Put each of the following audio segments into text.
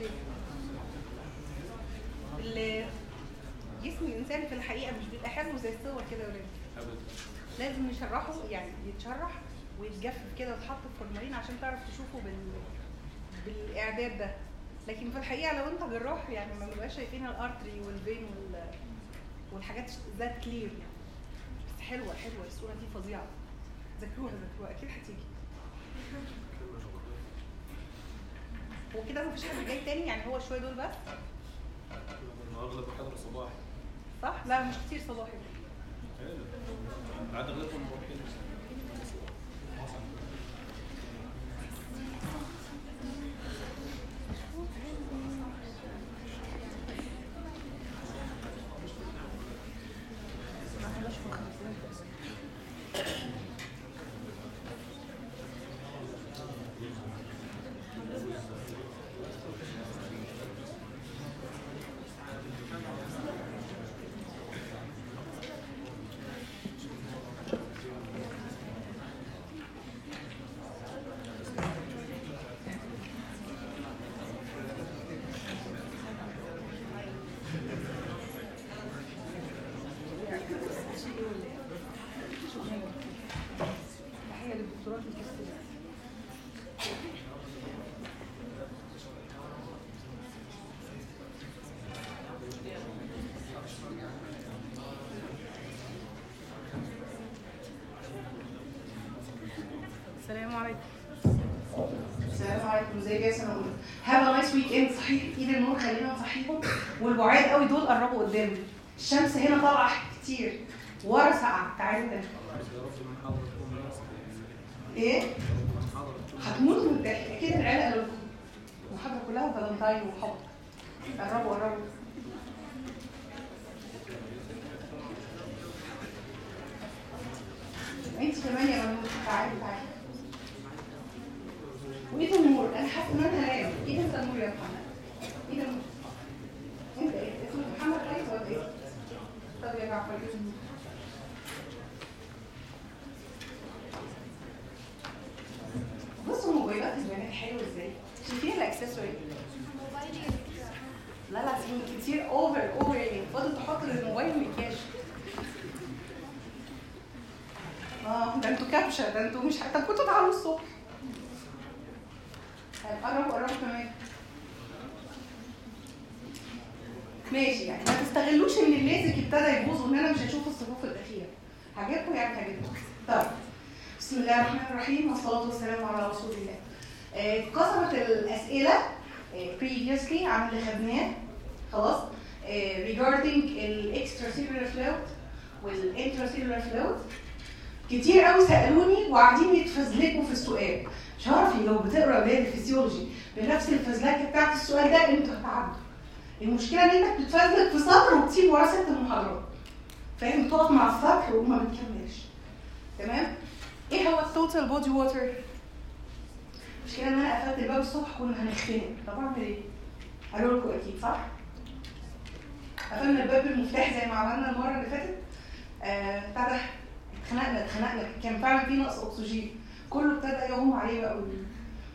شيء ال- جسم الانسان في الحقيقه مش بيبقى حلو زي الصور كده يا ولاد ابدا لازم نشرحه يعني يتشرح ويتجفف كده ويتحط في فورمالين عشان تعرف تشوفه بال بالاعداد ده لكن في الحقيقه لو انت جراح يعني ما بنبقاش شايفين الارتري والفين وال والحاجات ذات كلير يعني بس حلوه حلوه الصوره دي فظيعه ذاكروها ذاكروها اكيد هتيجي هو كده مفيش حد جاي تاني يعني هو شويه دول بس اغلب محاضره صباحي صح؟ لا مش كتير صباحي عاد اغلبهم مروحين تحيه للدكتوراه الكاستية السلام عليكم السلام عليكم ازيك يا سنة أولى هاف ا نايس ويك اند صحيح ايد النور خلينا نصحيهم والبعاد قوي دول قربوا قدامي الشمس هنا طالعه كتير ورا ساقعه تعالوا ده ايه هتموتوا من الضحك اكيد العيال قالوا لكم المحاضره كلها فالنتاين وحب قربوا قربوا انت كمان يا منور تعالي تعالي وايه النور انا حاسه ان انا هنام ايه ده النور يا محمد ايه ده النور انت ايه اسمك محمد رئيس ولا ايه طب يا جعفر ايه النور بصوا موبايلات البنات حلوه ازاي شايفين الاكسسواري لا لا سيبهم كتير اوفر اوفر يعني فاضل تحط للموبايل مكياج اه ده انتوا كابشه ده انتوا مش طب كنتوا تعالوا الصبح طيب قربوا قربوا كمان ماشي يعني ما تستغلوش ان الليزك ابتدى يبوظ وان انا مش هشوف الصفوف الاخيره هجيبكم يعني هجيبكم طيب بسم الله الرحمن الرحيم والصلاه والسلام على رسول الله آه، كثرت الاسئله آه، previously عن اللي خدناه خلاص آه، regarding الاكسترا سيلولار فلويد والانترا سيلولار فلويد كتير قوي سالوني وقاعدين يتفزلكوا في السؤال شرفي لو بتقرا اولاد الفسيولوجي بنفس الفزلكه بتاعت السؤال ده انتوا هتعدوا المشكله ان انت بتتفزلك في سطر وبتسيب وراه ست محاضرات فاهم تقف مع السطر وما بتكملش تمام ايه هو التوتال بودي ووتر المشكله ان انا قفلت الباب الصبح كنا هنختنق طب اعمل ايه قالوا لكم اكيد صح قفلنا الباب بالمفتاح زي ما عملنا المره اللي فاتت آه بتاع ده اتخنقنا اتخنقنا كان فعلا في نقص اكسجين كله ابتدى يغم عليه بقى وال-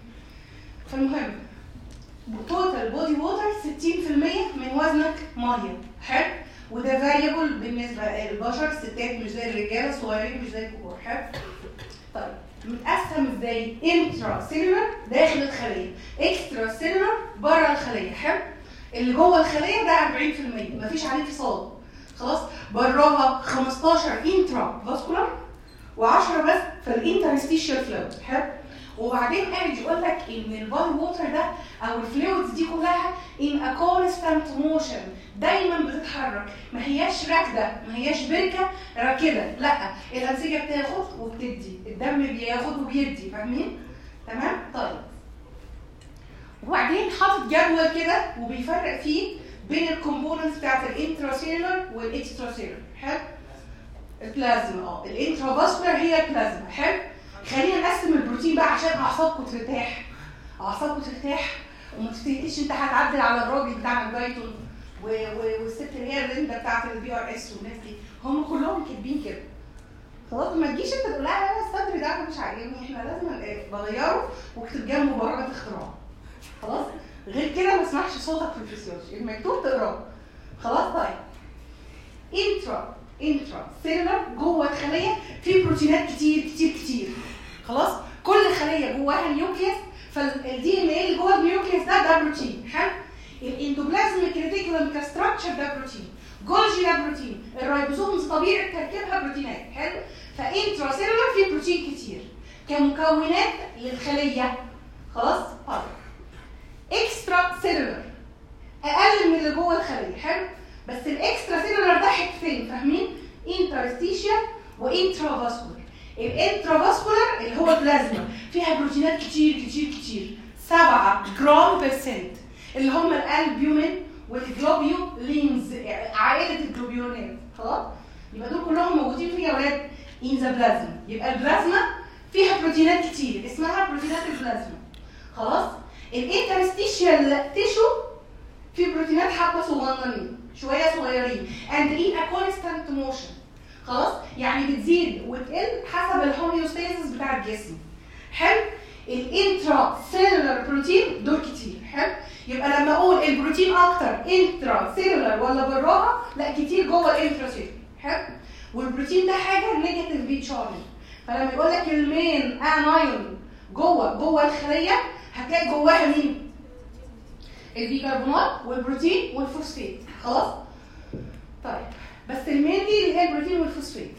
فالمهم توتال بودي ووتر 60% من وزنك ميه حلو وده فاريبل بالنسبه للبشر الستات مش زي الرجاله الصغيرين مش زي الكبار حلو طيب متقسم ازاي انترا سيلولر داخل الخليه اكسترا سيلولر بره الخليه حلو اللي جوه الخليه ده 40% مفيش عليه فصال خلاص براها 15 انترا فاسكولار و10 بس في الانترستيشال فلويد حلو وبعدين قاعد يقول لك ان البادي ووتر ده او الفلويدز دي كلها ان ا كونستانت موشن دايما بتتحرك ما هياش راكده ما هياش بركه راكده لا الانسجه بتاخد وبتدي الدم بياخد وبيدي فاهمين تمام طيب وبعدين حاطط جدول كده وبيفرق فيه بين الكومبوننتس بتاعت الانتراسيلولر والاكستراسيلولر حلو البلازما اه الانترافاسكولار هي البلازما حلو خلينا نقسم البروتين بقى عشان اعصابكم ترتاح اعصابكم ترتاح وما تفتكريش انت هتعدل على الراجل بتاع البايتون و- و- والست اللي هي الرنده بتاعت البي ار اس والناس دي هم كلهم كاتبين كده خلاص ما تجيش انت تقول لا لا لا الصدر ده مش عاجبني احنا لازم ال- بغيره واكتب جنبه براءة اختراع خلاص غير كده ما اسمعش صوتك في الفسيولوجي المكتوب تقراه خلاص طيب انترا انترا سيلولر جوه الخليه في بروتينات كتير كتير كتير خلاص كل خليه جواها نيوكليس فالدي ان ايه اللي جوه النيوكليس ده ده بروتين حلو الاندوبلازم كريتيكولم كستراكشر ده بروتين جولجي ده بروتين الرايبوزومز طبيعه تركيبها بروتينات حلو فانترا سيلولر في بروتين كتير كمكونات للخليه خلاص طيب اكسترا سيلولر اقل من اللي جوه الخليه حلو بس الاكسترا سيلولر ده حاجتين فاهمين انترستيشيال وانترا فاسكولار الانترا فاسكولار اللي هو البلازما فيها بروتينات كتير كتير كتير 7 جرام بيرسنت اللي هم الالبيومين والجلوبيولينز عائله الجلوبيولينات خلاص يبقى دول كلهم موجودين فيها يا ولاد ان ذا بلازما يبقى البلازما فيها بروتينات كتير اسمها بروتينات البلازما خلاص الانترستيشيال تيشو في بروتينات حبه صغننين شويه صغيرين and in a constant motion خلاص يعني بتزيد وتقل حسب الهوميوستاسيس بتاع الجسم حلو الانترا سيلولار بروتين دول كتير حلو يبقى لما اقول البروتين اكتر انترا سيلولار ولا براها لا كتير جوه الانترا سيلولار حلو والبروتين ده حاجه نيجاتيف بي تشارج فلما يقول لك المين انايون جوه جوه الخليه هتلاقي جواها مين؟ البيكربونات والبروتين والفوسفات خلاص؟ طيب بس المين دي اللي هي البروتين والفوسفات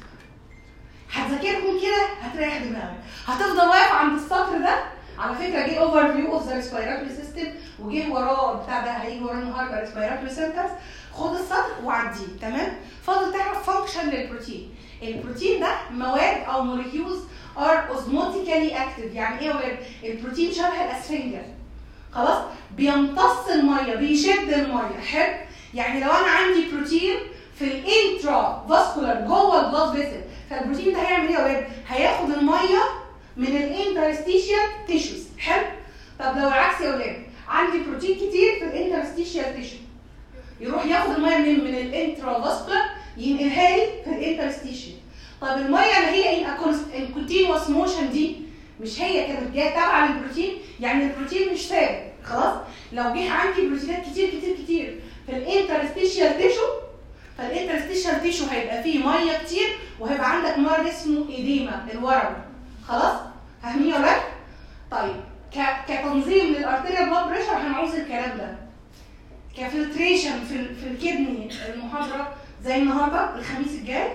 هتذاكرهم كده هتريح دماغك هتفضل واقف عند السطر ده على فكره جه اوفر فيو اوف ذا ريسبيراتوري سيستم وجه وراه بتاع ده هيجي وراه النهارده ريسبيراتوري سنترز خد السطر وعديه تمام فاضل تعرف فانكشن للبروتين البروتين ده مواد او موليكيولز ار اوزموتيكالي اكتف يعني ايه يا ولاد البروتين شبه الاسفنجه خلاص بيمتص الميه بيشد الميه حلو يعني لو انا عندي بروتين في الانترا فاسكولار جوه البلاد فيسل فالبروتين ده هيعمل ايه يا ولاد هياخد الميه من الانترستيشيال تيشوز حلو طب لو العكس يا ولاد عندي بروتين كتير في الانترستيشيال تيشو يروح ياخد الميه منين من الانترا فاسكولار ينقلها لي في الانترستيشيال طب الميه اللي هي ان كونتينوس موشن دي مش هي كانت جايه تابعه للبروتين يعني البروتين مش ثابت خلاص لو جه عندي بروتينات كتير كتير كتير في الانترستيشيال تيشو فالانترستيشيال تيشو هيبقى فيه ميه كتير وهيبقى عندك مرض اسمه ايديما الورم خلاص فاهمين ولا لا؟ طيب ك- كتنظيم للارتيريال بلاد بريشر هنعوز الكلام ده كفلتريشن في ال- في الكدني المحاضره زي النهارده الخميس الجاي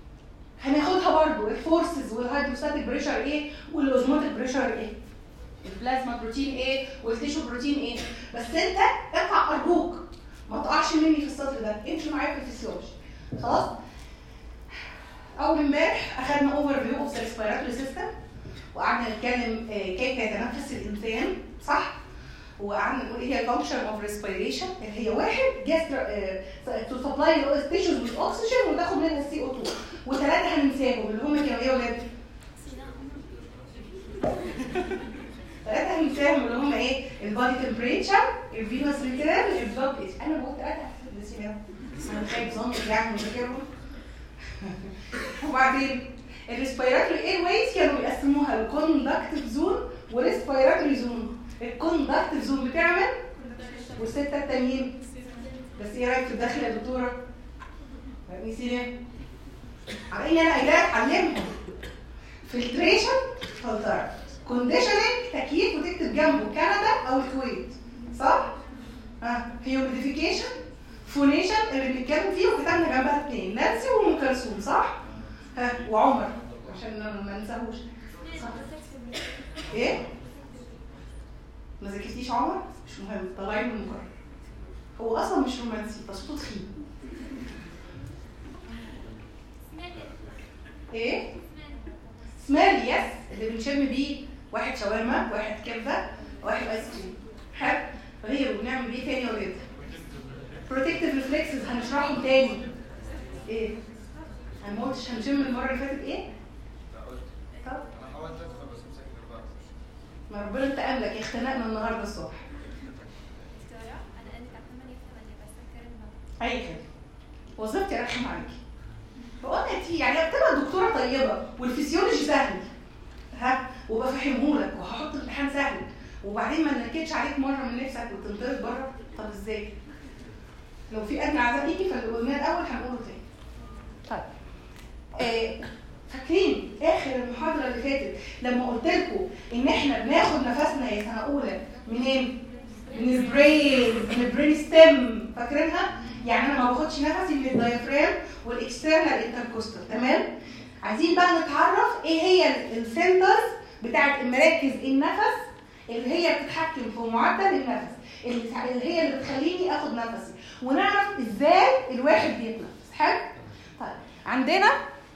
هناخدها برضو الفورسز والهيدروستاتيك بريشر ايه والاوزموتيك بريشر ايه البلازما بروتين ايه والتيشو بروتين ايه بس انت اقطع ارجوك ما تقعش مني في السطر ده امشي معايا في الفسيولوجي خلاص اول امبارح اخذنا اوفر فيو اوف ذا ريسبيراتوري سيستم وقعدنا نتكلم آه، كيف يتنفس الانسان صح وقعدنا نقول ايه هي الفانكشن اوف ريسبيريشن اللي هي واحد جاستر تو سبلاي التيشوز بالاكسجين وتاخد منها السي او 2 وثلاثه هننساهم اللي هم كانوا ايه يا ولاد؟ ثلاثه هننساهم اللي هم ايه؟ البادي تمبريتشر الفينوس ريتيرن البلاد بريشر انا بقول ثلاثه هنسيبهم انا خايف ظنك يعني مذاكرهم وبعدين الريسبيراتوري اير ويز كانوا بيقسموها لكوندكتيف زون وريسبيراتوري زون الكوندكتيف زون بتعمل والسته التانيين بس ايه رايك في الداخل يا دكتوره؟ نسينا على اني انا قايله لك علمهم فلتريشن فلتره كونديشننج تكييف وتكتب جنبه كندا او الكويت صح؟ ها هيوميديفيكيشن فونيشن اللي بنتكلم فيه وكتبنا جنبها اثنين نانسي وام كلثوم صح؟ ها وعمر عشان ما ما ننساهوش صح ايه؟ ما ذاكرتيش عمر؟ مش مهم طلعي من المقرر هو اصلا مش رومانسي بس صوته تخين ايه؟ سمال يس اللي بنشم بيه واحد شاورما واحد كبده واحد ايس كريم حلو غيره بنعمل بيه تاني يا ولاد بروتكتيف ريفلكسز هنشرحهم تاني ايه؟ انا ما قلتش هنشم المره اللي فاتت ايه؟ طب انا حاولت ادخل بس مسكت الباب ما ربنا انتقم لك اختنقنا النهارده الصبح دكتورة أنا عندي تعب 8 8 بس الكلام اي خدمه وظيفتي ارخم عليكي فقلنا دي يعني بتبقى دكتوره طيبه والفسيولوجي سهل ها وبفهمهولك وهحط امتحان سهل وبعدين ما نكدش عليك مره من نفسك وتنطرد بره طب ازاي؟ لو في ادنى عذاب يجي فاللي قلناه الاول هنقوله تاني. طيب آه فاكرين اخر المحاضره اللي فاتت لما قلت لكم ان احنا بناخد نفسنا يا سنه اولى منين؟ من البرين من البرين ستيم فاكرينها؟ يعني انا ما باخدش نفسي من الدايفرام والاكسترنال انتركوستال تمام؟ عايزين بقى نتعرف ايه هي السنترز بتاعت المراكز النفس اللي هي بتتحكم في معدل النفس اللي اللي هي اللي بتخليني اخد نفسي ونعرف ازاي الواحد بيتنفس حلو؟ طيب عندنا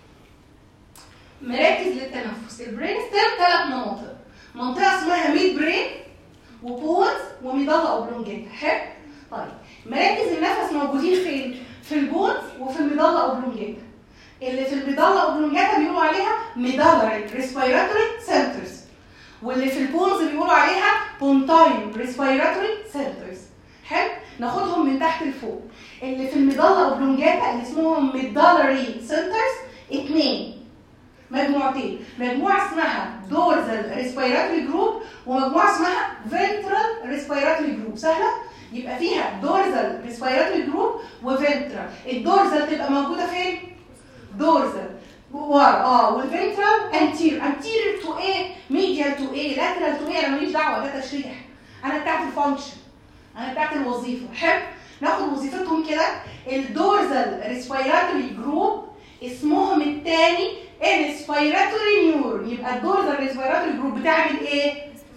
مراكز للتنفس البرين ستيم ثلاث مناطق منطقه اسمها ميد برين وبونز وميدالا اوبلونجيتا حلو طيب مراكز النفس موجودين فين في البونز وفي الميدالا اوبلونجيتا اللي في الميدالا اوبلونجيتا بيقولوا عليها ميدالري ريسبيراتوري سنترز واللي في البونز بيقولوا عليها بونتاين ريسبيراتوري سنترز حلو ناخدهم من تحت لفوق اللي في الميدالا اوبلونجاتا اللي اسمهم ميدالري سنترز اثنين مجموعتين مجموعه اسمها دورزال ريسبيراتوري جروب ومجموعه اسمها فنترال ريسبيراتوري جروب سهله يبقى فيها دورزال ريسبيراتوري جروب وفنترال الدورزال تبقى موجوده فين دورزال ورا اه والفنترال انتير انتير تو ايه ميديال تو ايه لاترال تو ايه انا ماليش دعوه ده تشريح انا بتاعت الفانكشن انا بتاعت الوظيفه حلو ناخد وظيفتهم كده الدورزال ريسبيراتوري جروب اسمهم الثاني انسبيراتوري نيورون يبقى الدورزال ريسبيراتوري جروب بتعمل ايه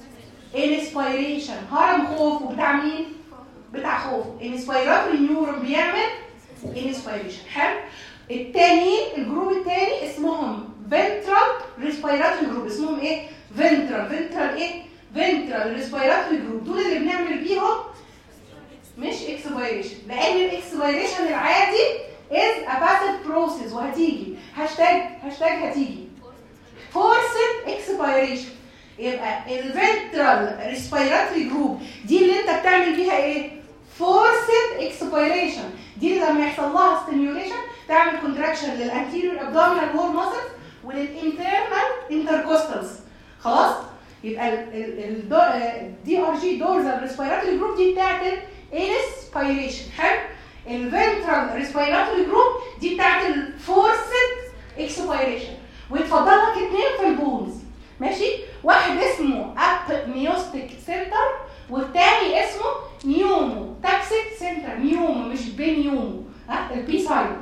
انسبيريشن هرم خوف وبتاع مين بتاع خوف انسبيراتوري نيورون بيعمل انسبيريشن حلو التانيين الجروب التاني اسمهم فنترال ريسبيراتوري جروب اسمهم ايه فنترال فنترال ايه فنترال ريسبيراتوري جروب دول اللي بنعمل بيهم مش اكسبيريشن لان الاكسبيريشن العادي is a passive process وهتيجي هاشتاج هاشتاج هتيجي forced expiration يبقى الفنترال ريسبيراتوري جروب دي اللي انت بتعمل بيها ايه forced expiration دي اللي لما يحصل لها stimulation تعمل contraction للانتيريور abdominal wall muscles وللانترنال intercostals خلاص يبقى الدي ار جي دورزال ريسبيراتوري جروب دي بتاعت الانسبيريشن حلو الفنترال ريسبيراتوري جروب دي بتاعت الفورسد اكسبيريشن ويتفضل لك اثنين في البونز ماشي واحد اسمه اب ميوستيك سنتر والتاني اسمه نيومو تاكسيك سنتر نيومو مش بنيومو ها البي سايلنت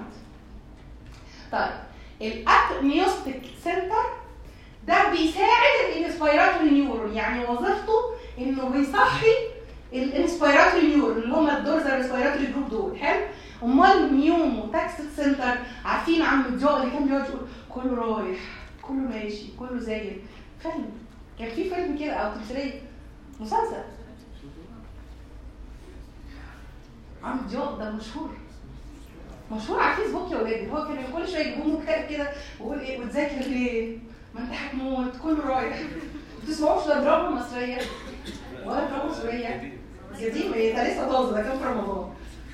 طيب الاب ميوستيك سنتر ده بيساعد الانسبيراتوري نيورون يعني وظيفته انه بيصحي الانسبيراتوري نيورون اللي هم الدورزال ريسبيراتوري جروب دول حلو امال ميومو تاكسيك سنتر عارفين عم الجو اللي كان بيقعد يقول كله رايح كله ماشي كله زايد فيلم كان في فيلم كده او تمثيليه مسلسل عم جو ده مشهور مشهور على الفيسبوك يا ولادي هو كان كل شويه يجيبوه مكتئب كده ويقول ايه وتذاكر ليه؟ ما انت هتموت كله رايح ما تسمعوش لا دراما مصريه ولا دراما سوريه قديم ايه ده لسه طازه ده كان في رمضان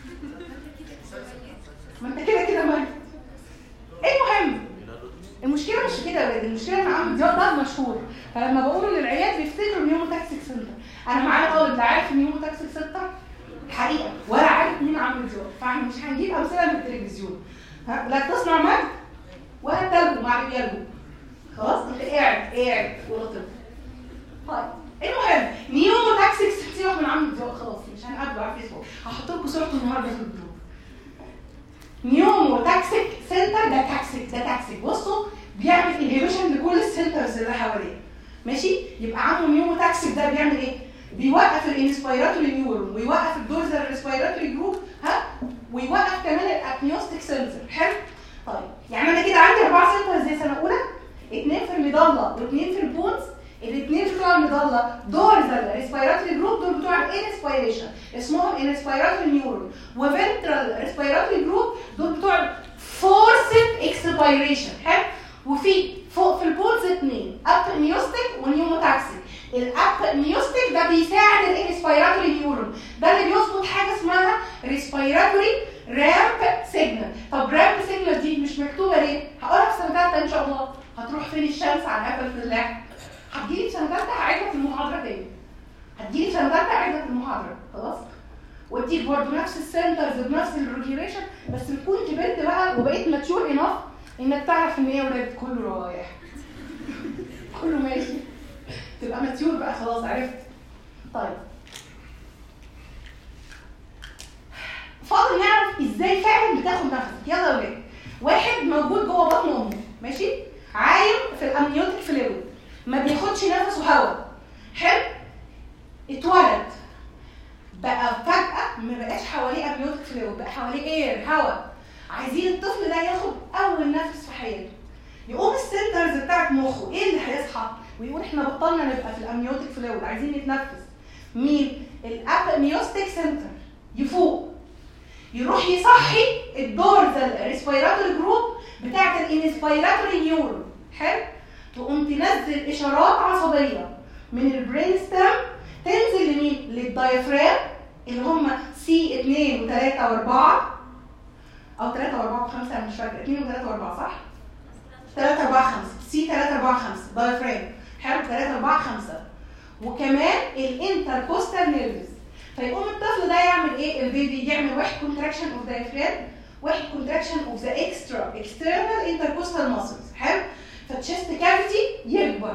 ما انت كده كده ميت المهم المشكله مش كده يا ولاد المشكله ان عم ضياء ده مشهور فلما بقول للعيال بيفتكروا نيومو تاكسيك سنتر انا معايا طالب لا عارف نيومو تاكسيك سنتر حقيقه ولا عارف مين عم ضياء فاحنا مش هنجيب امثله من التلفزيون ها؟ لا تصنع مجد ولا تلجو مع اللي بيلجو خلاص انت قاعد قاعد ولا طفل طيب المهم نيومو تاكسيك سيبك من عم ضياء خلاص مش هنقابله على الفيسبوك هحط لكم صورته النهارده في الجروب نيومو تاكسيك سنتر ده تاكسيك ده تاكسيك بصوا بيعمل انهبيشن لكل السنترز اللي حواليه ماشي يبقى عمو نيومو تاكسيك ده بيعمل ايه بيوقف الانسبيراتوري نيورون ويوقف الدورزال ريسبيراتوري جروب ها ويوقف كمان الابنيوستيك سنسور حلو طيب يعني انا كده عندي اربعه سنترز زي سنه اولى اثنين في الميدالا واثنين في البونز الاثنين بتوع الميدالا دورزال ريسبيراتوري جروب دول بتوع الانسبيريشن اسمهم انسبيراتوري نيورون وفنترال ريسبيراتوري جروب دول بتوع فورسد اكسبيريشن حلو وفي فوق في البولز اثنين اب ميوستيك ونيوموتاكسيك الاب ميوستيك ده بيساعد الانسبيراتوري نيورون ده اللي بيظبط حاجه اسمها ريسبيراتوري رامب سيجنال طب رامب سيجنال دي مش مكتوبه ليه هقولها في سنه ثالثه ان شاء الله هتروح فين الشمس على قفل في الله هتجيلي في سنه ثالثه هعيدها في المحاضره تاني هتجيلي سنه ثالثه اعيد لك المحاضره خلاص واديك برضه نفس السنترز بنفس الريجيوليشن بس بتكون كبرت بقى وبقيت ماتشور انف انك تعرف ان هي ولاد كله رايح كله ماشي تبقى ماتيور بقى خلاص عرفت طيب فاضل نعرف ازاي فعلا بتاخد نفسك يلا يا ولاد واحد موجود جوه بطن امه ماشي عايم في الامنيوتيك فلويد ما بياخدش نفسه هواء حلو اتولد بقى فجأة ما بقاش حواليه امنيوتيك فلويد بقى حواليه اير هواء عايزين الطفل ده ياخد اول نفس في حياته يقوم السنترز بتاعت مخه ايه اللي هيصحى ويقول احنا بطلنا نبقى في الامنيوتيك فلويد عايزين نتنفس مين الابنيوستيك سنتر يفوق يروح يصحي الدورزال ريسبيراتوري جروب بتاعت الانسبيراتوري نيورون حلو تقوم تنزل اشارات عصبيه من البرين ستام تنزل لمين للدايفرام اللي هم سي 2 و3 و4 او 3 و4 و5 انا مش فاكره 2 و3 و4 صح 3 4 5 سي 3 4 5 دايفرام حلو 3 4 5 وكمان الانتركوستال نيرفز فيقوم الطفل ده يعمل ايه البيبي يعمل واحد كونتراكشن اوف دايفرام واحد كونتراكشن اوف ذا اكسترا اكسترنال انتركوستال ماسلز حلو فالتشست كافيتي يكبر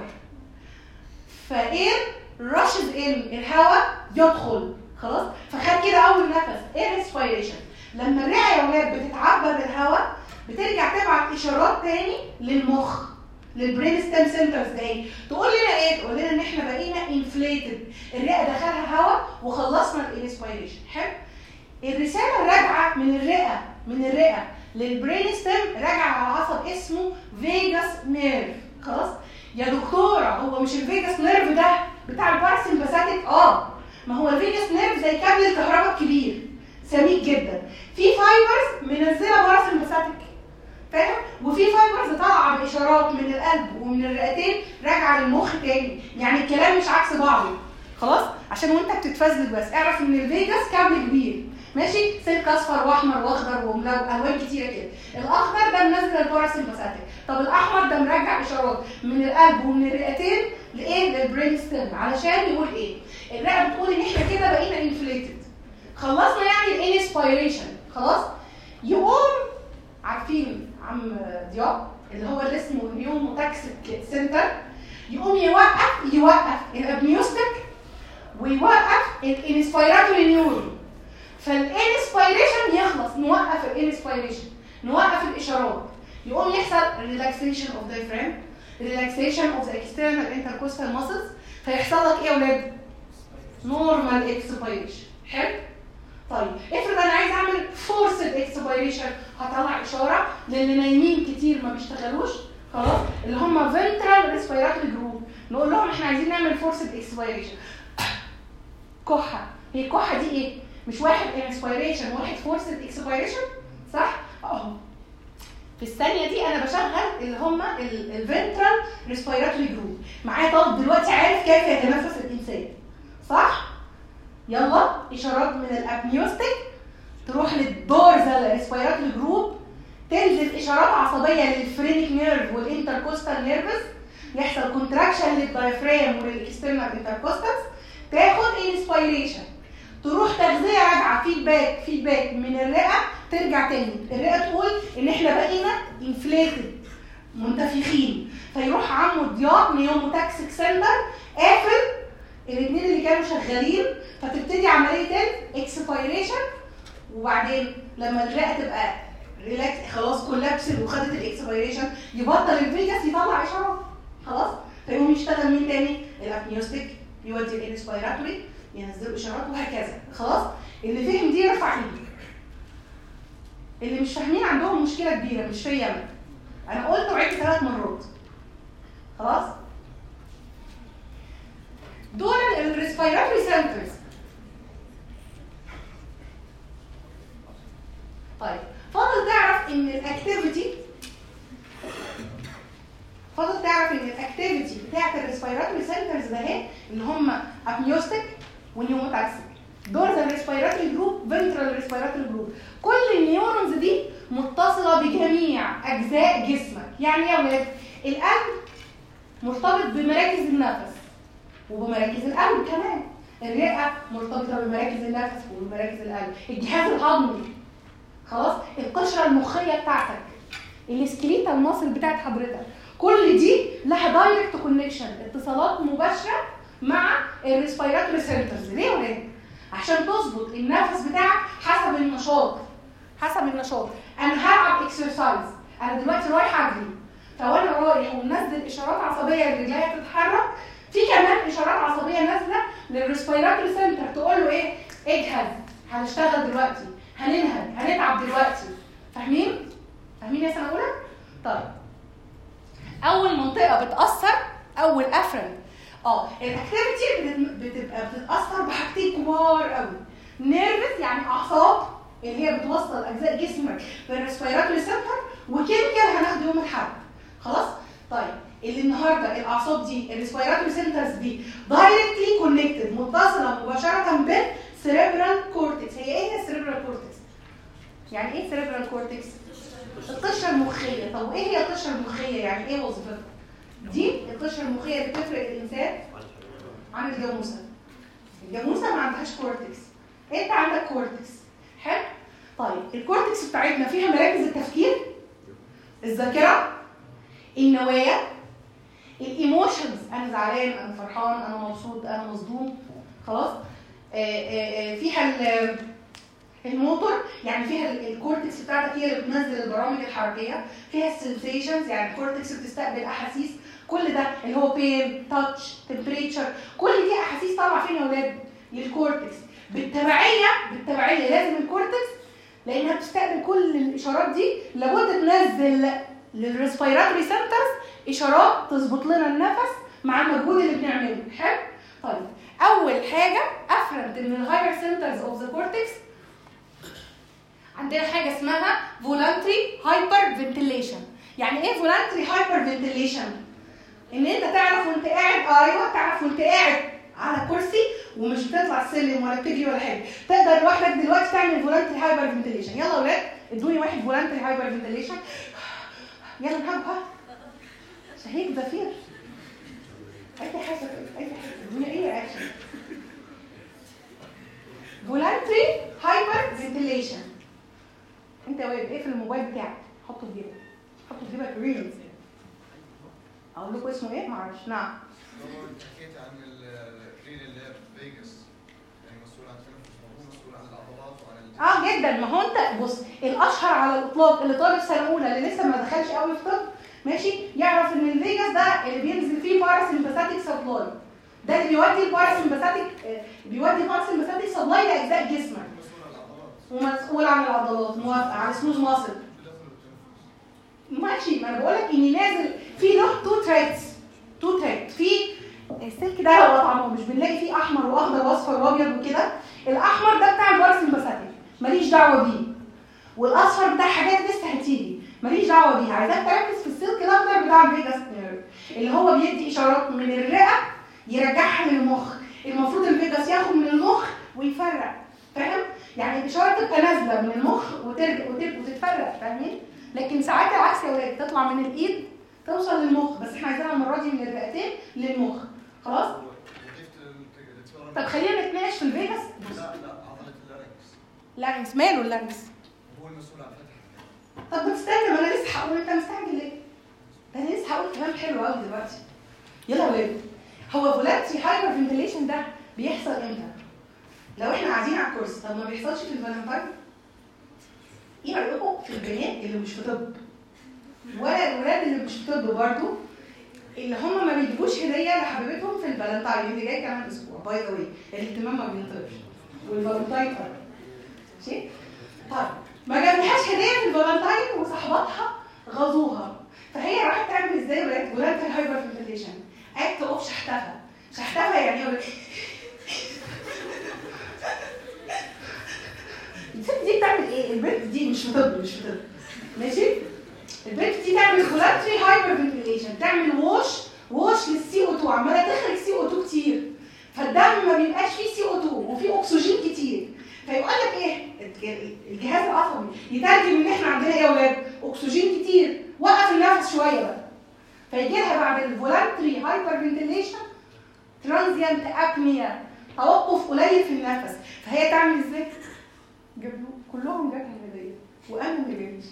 فاير رشز ان الهواء يدخل خلاص فخد كده اول نفس اير ريسبيريشن لما الرئه يا ولاد بتتعبى بالهواء بترجع تبعت اشارات تاني للمخ للبرين ستيم سنترز دي تقول لنا ايه تقول لنا ان احنا بقينا انفليتد الرئه دخلها هواء وخلصنا الانسبيريشن حلو الرساله الراجعه من الرئه من الرئه للبرين ستيم راجعه على عصب اسمه فيجاس نيرف خلاص يا دكتوره هو مش الفيجاس نيرف ده بتاع الباراسمباثيك اه ما هو الفيجاس نيرف زي كابل الكهرباء الكبير سميك جدا في فايبرز منزله باراسمباثيك فاهم وفي فايبرز طالعه باشارات من القلب ومن الرئتين راجعه للمخ تاني يعني الكلام مش عكس بعضه خلاص عشان وانت بتتفزلك بس اعرف ان الفيجاس كابل كبير ماشي سلك اصفر واحمر واخضر وملون الوان كتيره كده الاخضر ده منزل الباراسمباثيك طب الاحمر ده مراجع اشارات من القلب ومن الرئتين لايه للبرين ستيم علشان يقول ايه الرئه بتقول ان احنا كده بقينا انفليتد خلصنا يعني الانسبيريشن خلاص يقوم عارفين عم ضياء اللي هو اللي اسمه نيوموتاكسيك سنتر يقوم يوقف يوقف الابنيوستيك ويوقف الانسبيراتوري نيورون فالانسبيريشن يخلص نوقف الانسبيريشن نوقف الاشارات يقوم يحصل ريلاكسيشن اوف diaphragm ريلاكسيشن اوف ذا external intercostal muscles فيحصل لك ايه يا ولاد؟ نورمال اكسبيريشن حلو؟ طيب افرض انا عايز اعمل فورسد اكسبيريشن هطلع اشاره للي نايمين كتير ما بيشتغلوش خلاص اللي هم فنترال ريسبيراتوري جروب نقول لهم احنا عايزين نعمل فورسد اكسبيريشن كحه هي الكحه دي ايه؟ مش واحد انسبيريشن واحد فورسد اكسبيريشن صح؟ اهو في الثانيه دي انا بشغل اللي هم الفنترال ريسبيراتوري جروب معايا طالب دلوقتي عارف كيف يتنفس الانسان صح؟ يلا اشارات من الابنيوستيك تروح للدورزال ريسبيراتوري جروب تنزل اشارات عصبيه للفرينيك نيرف والانتركوستال نيرفز يحصل كونتراكشن للدايفرام وللاكسترنال انتركوستالز تاخد انسبيريشن تروح تغذيه راجعه فيدباك فيدباك من الرئه ترجع تاني الرئه تقول ان احنا بقينا انفليتد منتفخين فيروح عمو ضياء نيوموتاكسيك سنتر قافل الاثنين اللي كانوا شغالين فتبتدي عمليه الاكسبيريشن وبعدين لما الرئه تبقى ريلاكس خلاص كولابسد وخدت الاكسبيريشن يبطل الفيجاس يطلع اشارات خلاص فيقوم يشتغل مين تاني الابنيوستيك يودي الانسبيراتوري ينزلوا اشارات وهكذا خلاص اللي فهم دي يرفع ايده اللي مش فاهمين عندهم مشكله كبيره مش فيا انا انا قلت وعدت ثلاث مرات خلاص دول الريسبيراتوري سنترز طيب فاضل تعرف ان الاكتيفيتي فاضل تعرف ان الاكتيفيتي بتاعت الريسبيراتوري سنترز ده اهي اللي هم ابنيوستيك ونيوموتاكسيك دول الريسبيراتوري جروب فنترال ريسبيراتوري جروب كل النيورونز دي متصله بجميع اجزاء جسمك يعني يا ولاد القلب مرتبط بمراكز النفس وبمراكز القلب كمان الرئه مرتبطه بمراكز النفس ومراكز القلب الجهاز الهضمي خلاص القشره المخيه بتاعتك السكليتال ماسل بتاعت حضرتك كل دي لها دايركت كونكشن اتصالات مباشره مع الريسبيراتوري سنترز ليه يا ولاد؟ عشان تظبط النفس بتاعك حسب النشاط حسب النشاط انا هلعب اكسرسايز انا دلوقتي رايح اجري فوانا رايح ومنزل اشارات عصبيه لرجليا تتحرك في كمان اشارات عصبيه نازله للريسبيراتوري سنتر تقول له ايه اجهز هنشتغل دلوقتي هننهج هنتعب دلوقتي فاهمين فاهمين يا سنه اولى طيب اول منطقه بتاثر اول افرن اه الاكتيفيتي بتت- بتبقى بتتاثر بحاجتين كبار قوي نيرفس يعني اعصاب اللي هي بتوصل اجزاء جسمك بالريسبيراتوري سنتر وكيميكال هناخده يوم الاحد خلاص طيب اللي النهارده الاعصاب دي الريسبيراتوري سنترز دي دايركتلي كونكتد متصله مباشره بالسيريبرال كورتكس هي ايه هي السيريبرال كورتكس يعني ايه سيريبرال كورتكس القشره المخيه طب وايه هي القشره المخيه يعني ايه وظيفتها دي القشره المخيه اللي بتفرق الانسان عن الجاموسه الجاموسه ما عندهاش كورتكس انت عندك كورتكس حلو طيب الكورتكس بتاعتنا فيها مراكز التفكير الذاكره النوايا الايموشنز انا زعلان انا فرحان انا مبسوط انا مصدوم خلاص آه، آه، آه، فيها ال- الموتور يعني فيها ال- الكورتكس بتاعتك هي اللي بتنزل البرامج الحركيه فيها السنسيشنز يعني الكورتكس بتستقبل احاسيس كل ده اللي هو بين تاتش تمبريتشر كل دي احاسيس طالعه فين يا اولاد للكورتكس بالتبعيه بالتبعيه لازم الكورتكس لانها بتستقبل كل الاشارات دي لابد تنزل للريسبيراتوري سنترز اشارات تظبط لنا النفس مع المجهود اللي بنعمله حلو طيب اول حاجه افرنت من الهاير سنترز اوف ذا كورتكس عندنا حاجه اسمها فولانتري هايبر فنتيليشن يعني ايه فولانتري هايبر فنتيليشن ان انت تعرف وانت قاعد ايوه تعرف وانت قاعد على كرسي ومش بتطلع السلم ولا بتجري ولا حاجه تقدر لوحدك دلوقتي تعمل فولانتري هايبر فنتيليشن يلا يا اولاد ادوني واحد فولانتري هايبر فنتيليشن يلا نهب ها شهيق زفير اي حاجه اي حاجه ادوني اي اكشن فولانتري هايبر فنتيليشن انت يا واد اقفل الموبايل بتاعك حطه في جيبك حطه في جيبك ريلز اقول لكم اسمه ايه معرفش نعم هو انت حكيت عن الريل اللي هي في فيجاس يعني مسؤول عن التنفس وهو مسؤول عن العضلات وعن ال- اه جدا ما هو انت بص الاشهر على الاطلاق اللي طالب سنه اولى اللي لسه ما دخلش قوي في طب ماشي يعرف ان الفيجاس ده اللي بينزل فيه باراسمباثيك سبلاي ده اللي بيودي الباراسمباثيك آه، بيودي الباراسمباثيك سبلاي لاجزاء جسمك مسؤول عن العضلات ومسؤول عن العضلات موافقه على سموث ماسل بداخل التنفس ماشي ما انا بقول لك اني نازل في له تو تراكس تو تراك في السلك ده لو قطعناه مش بنلاقي فيه احمر واخضر واصفر وابيض وكده الاحمر ده بتاع الباراسمباثيك ماليش دعوه بيه والاصفر بتاع حاجات لسه هتيجي ماليش دعوه بيها عايزاك تركز في السلك الاخضر بتاع الفيجاس نيرف اللي هو بيدي اشارات من الرئه يرجعها للمخ المفروض الفيجاس ياخد من المخ ويفرق فاهم يعني الاشاره تبقى نازله من المخ وترجع وتبقى وتتفرق فاهمين لكن ساعات العكس يا ولاد تطلع من الايد توصل للمخ بس احنا عايزينها المره دي من الرئتين للمخ خلاص وظيفه الدكتور طب خلينا نتناقش في الفيجاس لا لا عضله اللارنكس لارنس ماله اللارنس هو المسؤول عن فتح طب ما تستنى ما انا لسه هقول انت مستعجل ليه؟ ده انا لسه هقول كلام حلو قوي دلوقتي يلا يا ولاد هو فولانتري هايبر فنتيليشن ده بيحصل امتى؟ لو احنا قاعدين على الكرسي طب ما بيحصلش في الفالنتاين؟ ايه رايكم في البنات اللي مش في طب؟ ولا الولاد اللي مش في طب برضه اللي هم ما بيجيبوش هديه لحبيبتهم في الفالنتاين اللي جاي كمان اسبوع باي ذا واي الاهتمام ما بينطقش والفالنتاين قرب ماشي؟ طيب ما جابلهاش هديه في الفالنتاين وصاحباتها غزوها فهي راحت تعمل ازاي ولاد ولاد الهايبر فنتيليشن اكت اوف شحتفه شحتفه يعني ايه ولاد؟ الست دي بتعمل ايه؟ البنت دي مش في طب مش في طب ماشي؟ البنت دي تعمل فولانتري هايبر فنتيليشن تعمل ووش ووش للسي او 2 عماله تخرج سي او 2 كتير فالدم ما بيبقاش فيه سي او 2 وفيه اكسجين كتير فيقول لك ايه الجهاز العصبي يترجم ان احنا عندنا ايه يا اولاد اكسجين كتير وقف النفس شويه بقى فيجي لها بعد الفولانتري هايبر فنتيليشن ترانزيانت ابنيا توقف قليل في النفس فهي تعمل ازاي؟ جابوا كلهم جابوا هديه وانا ما جابيش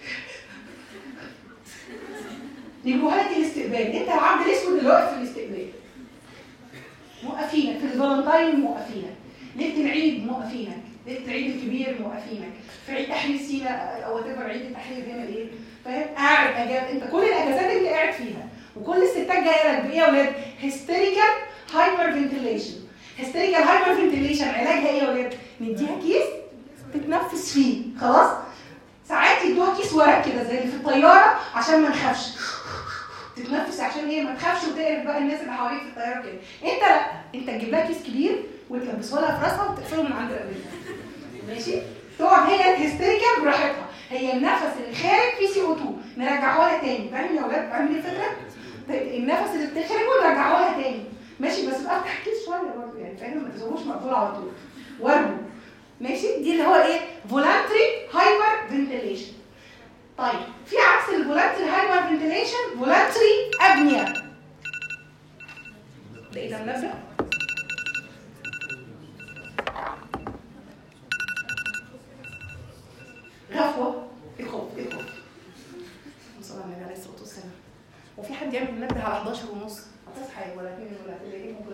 لجهات الاستقبال انت العبد الاسود اللي واقف في الاستقبال موقفينك في الفالنتاين موقفينك ليله العيد موقفينك ليله العيد الكبير موقفينك في عيد تحرير سينا او وات عيد التحرير بيعمل ايه فاهم قاعد اجاب انت كل الاجازات انت قاعد فيها وكل الستات جايه لك بايه يا اولاد هيستيريكال هايبر فنتيليشن هيستيريكال هايبر فنتيليشن علاجها ايه يا اولاد نديها كيس تتنفس فيه خلاص ساعات يدوها كيس ورق كده زي اللي في الطياره عشان ما نخافش تتنفس عشان ايه ما تخافش وتقرف بقى الناس اللي حواليك في الطياره كده انت لا انت تجيب لها كيس كبير وتلبسه لها في راسها وتقفله من عند رقبتها ماشي تقعد هي الهستيريكال براحتها هي النفس اللي خارج فيه سي او 2 نرجعه لها تاني فاهم يا اولاد فاهمين الفكره؟ طيب النفس اللي بتخرجه نرجعه لها تاني ماشي بس بقى افتح كيس شويه برضه يعني فاهم ما تسيبوش مقفول على طول وربه ماشي دي اللي هو ايه فولانتري هايبر فنتيليشن طيب في عكس الفولانتري هايبر فنتيليشن فولانتري ابنيا ده ايه ده منبه غفوه الخوف الخوف صلى الله عليه الصلاه والسلام وفي حد يعمل منبه على 11 ونص هتصحى ولا 2 ولا ايه ممكن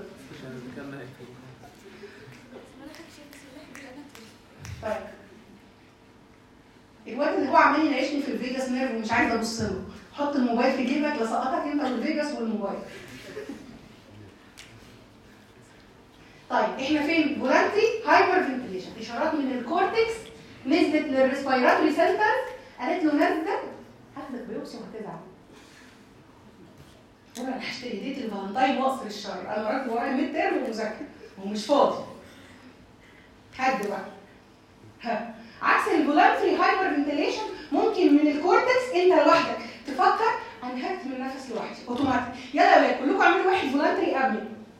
طيب الواد اللي هو عمال يناقشني في الفيجاس نيرف ومش عايز ابص له حط الموبايل في جيبك لسقطك انت والفيجاس والموبايل طيب احنا فين فولانتري هايبر فنتيليشن اشارات من الكورتكس نزلت للريسبيراتوري سنتر قالت له نزل هاخدك بيوبسي وهتزعل انا هشتري ديت الفالنتاين واقصر الشهر انا وراك ورايا ميد تيرم ومذاكره ومش فاضي حد بقى ها عكس الفولانتري هايبر فنتيليشن ممكن من الكورتكس انت لوحدك تفكر انا هكتم النفس لوحدي اوتوماتيك يلا يا ولاد كلكم اعملوا واحد فولانتري ابني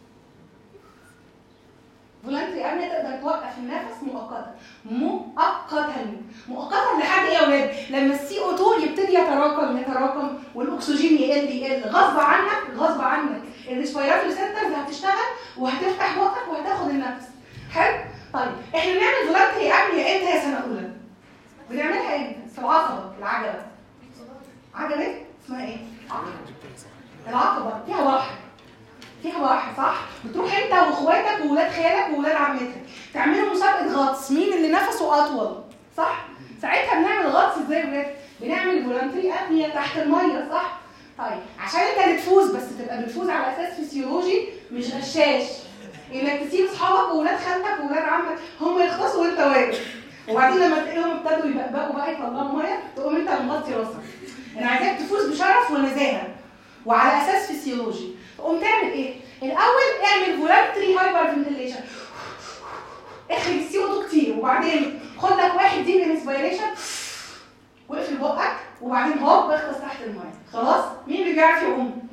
فولانتري ابني تقدر توقف النفس مؤقتا مؤقتا مؤقتا لحد ايه يا ولاد لما السي او 2 يبتدي يتراكم يتراكم والاكسجين يقل يقل غصب عنك غصب عنك الريسبيراتوري سنترز هتشتغل وهتفتح بقك وهتاخد النفس حلو طيب احنا بنعمل فولانتري ابنيا امتى يا سنه اولى بنعملها امتى في العقبه العجله عجله اسمها ايه العقبه فيها بحر فيها بحر صح بتروح انت واخواتك وولاد خالك وولاد عمتك تعملوا مسابقه غطس مين اللي نفسه اطول صح ساعتها بنعمل غطس ازاي يا ولاد بنعمل فولانتري ابنيا تحت الميه صح طيب عشان انت اللي تفوز بس تبقى بتفوز على اساس فسيولوجي مش غشاش انك تسيب اصحابك واولاد خالتك واولاد عمك هم يختصوا وانت واقف وبعدين لما تلاقيهم ابتدوا يبقبقوا بقى يطلعوا ميه تقوم انت مغطي راسك انا عايزاك تفوز بشرف ونزاهه وعلى اساس فسيولوجي تقوم تعمل ايه الاول اعمل فولانتري هايبر فنتيليشن اخرج السي او 2 كتير وبعدين خد لك واحد دي انسبيريشن واقفل بقك وبعدين هوب اغطس تحت الميه خلاص مين اللي بيعرف يقوم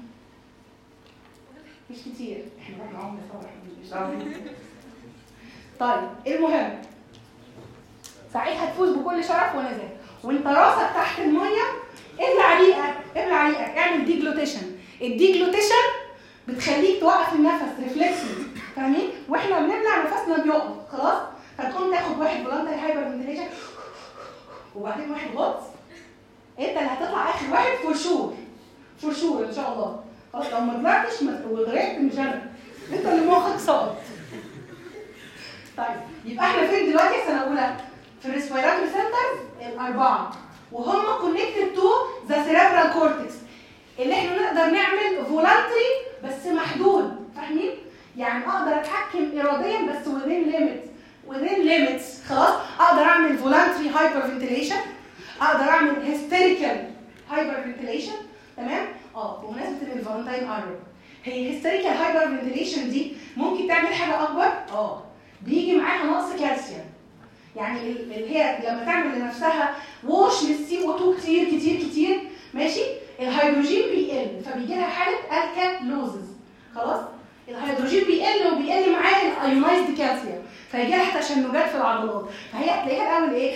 مش كتير احنا بقى معاهم نصور مش عارفين طيب المهم ساعتها تفوز بكل شرف ونزاهه وانت راسك تحت الميه ابلع ريقك ابلع ريقك اعمل ديجلوتيشن الديجلوتيشن بتخليك توقف النفس ريفلكسي فاهمين واحنا بنبلع نفسنا بيقف خلاص فتقوم تاخد واحد فولانتري هايبر فنتيليشن وبعدين واحد غطس انت اللي هتطلع اخر واحد فور شور فور شور ان شاء الله خلاص لو ما طلعتش ما- وغرقت مش انا انت اللي مخك سقط طيب يبقى احنا فين دلوقتي يا سنه اولى في الريسبيراتوري سنترز الاربعه وهم كونكتد تو ذا سيريبرال كورتكس اللي احنا نقدر نعمل فولانتري بس محدود فاهمين يعني اقدر اتحكم اراديا بس within limits within limits خلاص اقدر اعمل فولانتري هايبر فنتيليشن اقدر اعمل هيستيريكال هايبر فنتيليشن تمام اه بمناسبه ان الفالنتاين قرب هي هيستيريكال هايبر فنتيليشن دي ممكن تعمل حاجه اكبر اه بيجي معاها نقص كالسيوم يعني ال- اللي هي لما تعمل لنفسها ووش للسي او 2 كتير كتير كتير ماشي الهيدروجين بيقل فبيجي لها حاله الكالوزز خلاص الهيدروجين بيقل وبيقل معاه الايونايزد كالسيوم فيجي لها تشنجات في العضلات فهي هتلاقيها الاول ايه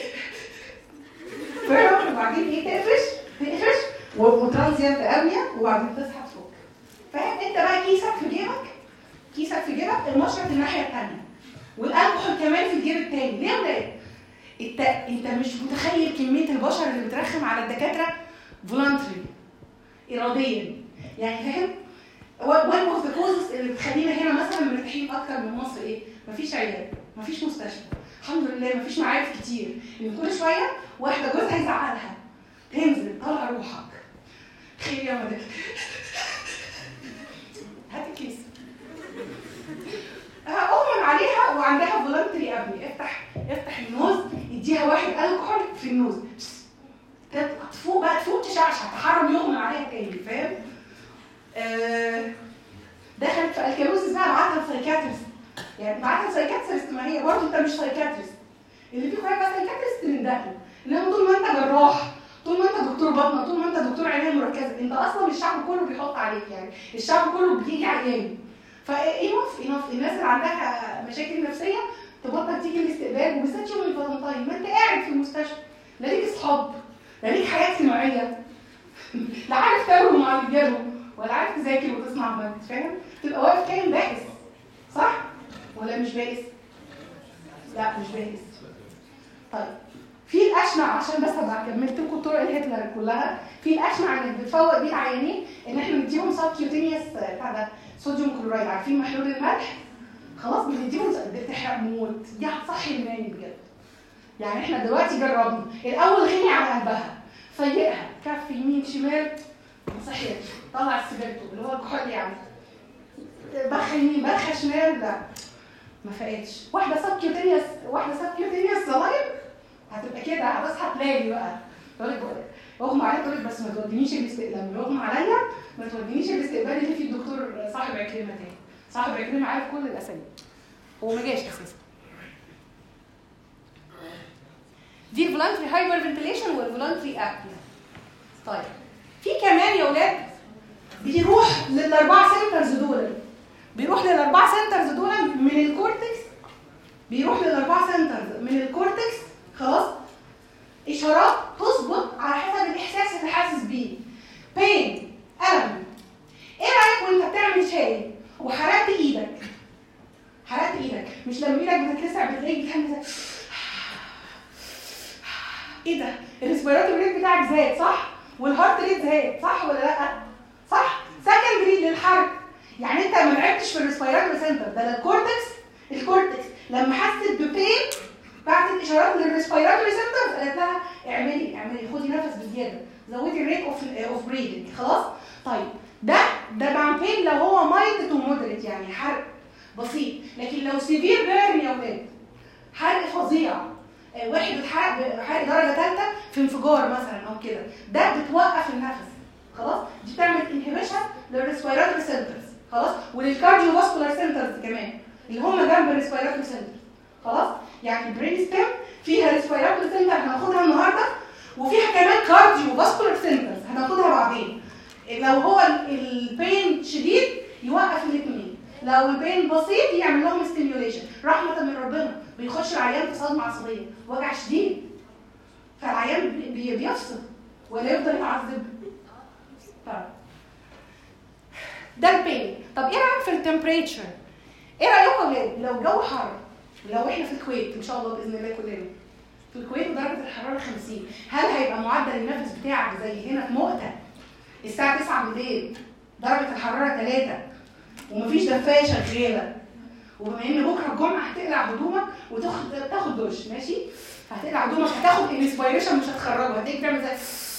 فاهم وبعدين ايه تقفش تقفش وترانزيانت قويه وبعدين تصحى تفك فاهم انت بقى كيسك في جيبك كيسك في جيبك المشرط الناحيه الثانيه والالكحول كمان في الجيب الثاني ليه يا ولاد؟ انت انت مش متخيل كميه البشر اللي بترخم على الدكاتره فولنتري اراديا يعني فاهم؟ وان اوف ذا كوزز اللي بتخلينا هنا مثلا مرتاحين اكتر من مصر ايه؟ مفيش عيال مفيش مستشفى الحمد لله مفيش معارف كتير ان كل شويه واحده جوزها يزعلها تنزل طلع روحك خير يا مدام هات الكيس آه، اغمى عليها وعندها فولنتري ابني افتح افتح النوز يديها واحد الكحول في النوز تطلع تفوق بقى تفوق تشعشع تحرم يغمى عليها تاني فاهم؟ آه، دخلت في الكالوسيس بقى بعتها لسايكاتريست يعني بعتها لسايكاتريست ما هي برضه انت مش سايكاتريست اللي فيكم هيبقى سايكاتريست من داخله انما طول ما انت جراح طول ما انت دكتور بطنه طول ما انت دكتور عنايه مركزه انت اصلا الشعب كله بيحط عليك يعني الشعب كله بيجي عيان فاينف اينف الناس اللي عندها مشاكل نفسيه تبطل تيجي الاستقبال وبالذات يوم الفالنتاين ما انت قاعد في المستشفى لا ليك اصحاب لا ليك حياه اجتماعيه لا عارف تاكل مع رجاله ولا عارف تذاكر وتصنع مجد فاهم؟ تبقى واقف كائن بائس صح؟ ولا مش بائس؟ لا مش بائس طيب في الاشنع عشان بس ابقى كملت لكم طرق الهتلر كلها في الاشنع اللي بتفوق بيه العيانين ان احنا نديهم سب كيوتينيوس بتاع ده صوديوم كلورايد عارفين محلول الملح خلاص بنديهم بتحرق موت دي هتصحي الماني بجد يعني احنا دلوقتي جربنا الاول غني على قلبها فيقها كف يمين شمال صحيت طلع السيجارته اللي هو الكحول يعني بخ يمين بخ شمال لا ما فقتش واحده سب كيوتينيوس واحده سب كيوتينيوس صلايب هتبقى كده هتصحى تلاقي بقى تقول لك اغمى عليا تقول لك بس ما تودينيش الاستقبال لما يغمى عليا ما تودينيش الاستقبال اللي فيه الدكتور صاحب عكرمه تاني صاحب عكرمه عارف كل الاسامي هو ما جاش اساسا دي الفولانتري هايبر فنتليشن والفولانتري ابنيا طيب في كمان يا اولاد بيروح للاربعه سنترز دول بيروح للاربعه سنترز دول من الكورتكس بيروح للاربعه سنترز من الكورتكس خلاص اشارات تظبط على حسب الاحساس اللي حاسس بيه بين الم ايه رايك وانت بتعمل شاي وحرقت ايدك حرقت ايدك مش لما ايدك بتتلسع بتلاقيك بتعمل زي ايه ده الريسبيراتوري ريت بتاعك زاد صح والهارت ريت زاد صح ولا لا صح سكندري للحرق يعني انت ما لعبتش في الريسبيراتوري سنتر ده الكورتكس الكورتكس لما حست ببين بعتت اشارات للريسبيراتوري سنتر قالت لها اعملي اعملي خدي نفس بزياده زودي الريت اوف اوف بريدنج خلاص طيب ده ده مع بين لو هو مايلد تو مودريت يعني حرق بسيط لكن لو سيفير بيرن يا ولاد حرق فظيع آه، واحد اتحرق حرق درجه ثالثه في انفجار مثلا او كده ده بتوقف النفس خلاص دي بتعمل انهبيشن للريسبيراتوري سنترز خلاص وللكارديو فاسكولار سنترز كمان اللي هم جنب الريسبيراتوري سنتر خلاص يعني البرين ستيم فيها ريسبيراتوري سنتر هناخدها النهارده وفيها كمان كارديو فاسكولار سنترز هناخدها بعدين لو هو البين شديد يوقف الاثنين لو البين بسيط يعمل لهم ستيميوليشن رحمه من ربنا بيخش العيان في صدمه عصبيه وجع شديد فالعيان بي- بي- بيفصل ولا يفضل يتعذب طيب ده البين طب ايه رايك في التمبريتشر ايه رايكم يا ولاد لو الجو حر لو احنا في الكويت ان شاء الله باذن الله كلنا في الكويت ودرجه الحراره 50 هل هيبقى معدل النفس بتاعك زي هنا في مؤتة الساعه 9 بالليل درجه الحراره 3 ومفيش دفايه شغاله وبما ان بكره الجمعه هتقلع هدومك وتاخد تاخد دش ماشي فهتقلع هدومك هتاخد انسبيريشن مش هتخرجه هتيجي تعمل زي